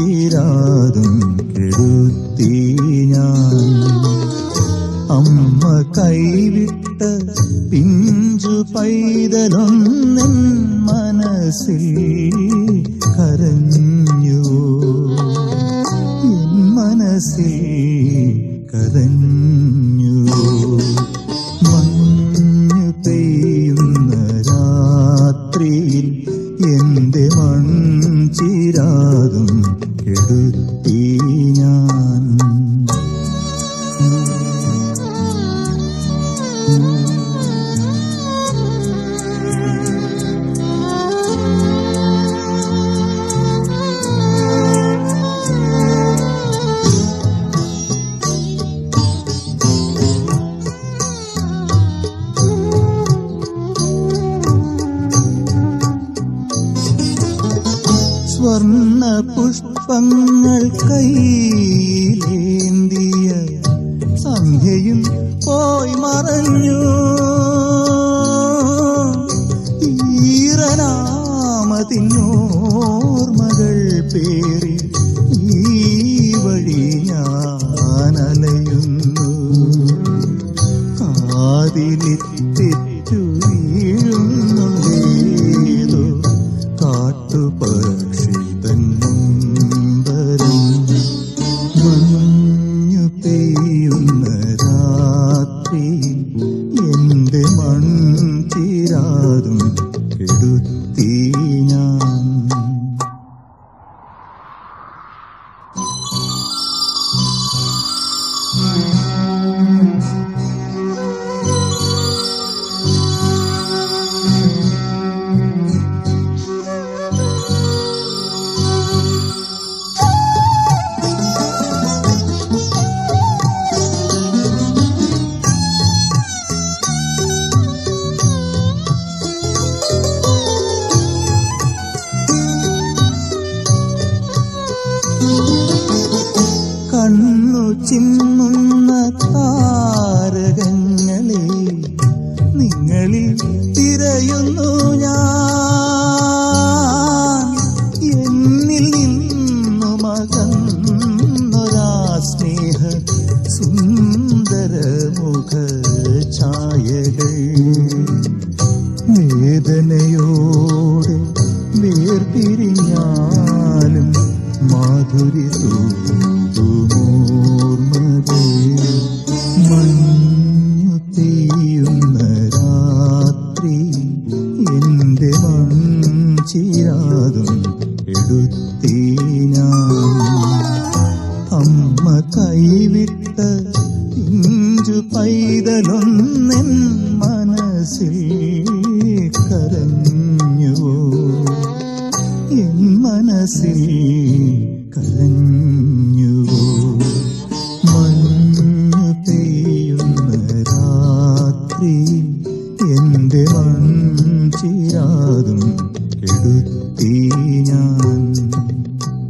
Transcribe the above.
ചിരാതും കെടുത്തി ഞാൻ അമ്മ കൈവിട്ട പിഞ്ചു പൈതലൊന്നെൻ മനസ്സിൽ കരഞ്ഞു എൻ മനസ്സിൽ കരഞ്ഞു മഞ്ഞു പെയ്യുന്ന രാത്രിയിൽ എന്റെ മൺചിരാതും കെടുത്തി ഞാൻ സ്വർണ്ണ പുഷ്പങ്ങൾ കൈയിലേന്തിയ സന്ധ്യയും പോയി മറഞ്ഞു ഈറനാമതിനോർമകൾ പേറി ഈ വഴി ഞാൻ അലയുന്നു കാതിലിത്തെറ്റു വീഴുന്നുണ്ടേതോ കാട്ടുപക്ഷി തന്നുംബരം മഞ്ഞു പെയ്യുന്ന രാത്രി എന്റെ മൺചിരാതും കെടുത്തി ഞാൻ കണ്ണു ചിമ്മുന്ന താരകങ്ങളെ നിങ്ങളിൽ തിരയുന്നു ഞാൻ എന്നിൽ നിന്നു മകന്നൊരാ സ്നേഹ സുന്ദരമുഖ ഛായകൾ വേദനയോടെ വേർപിരിഞ്ഞാലും മാധുരി തൂമോർമകൾ മഞ്ഞു പെയ്യുന്ന രാത്രി എന്റെ മൺചിരാതും എടുത്തി ഞാൻ അമ്മ കൈവിട്ട പിഞ്ചു പൈതലൊന്നെൻ മനസ്സിൽ കരഞ്ഞുവോ എൻ മനസ്സിൽ കരഞ്ഞുവോ മഞ്ഞു പെയ്യുന്ന രാത്രി എന്റെ മൺചിരാതും എടുത്തി ഞാൻ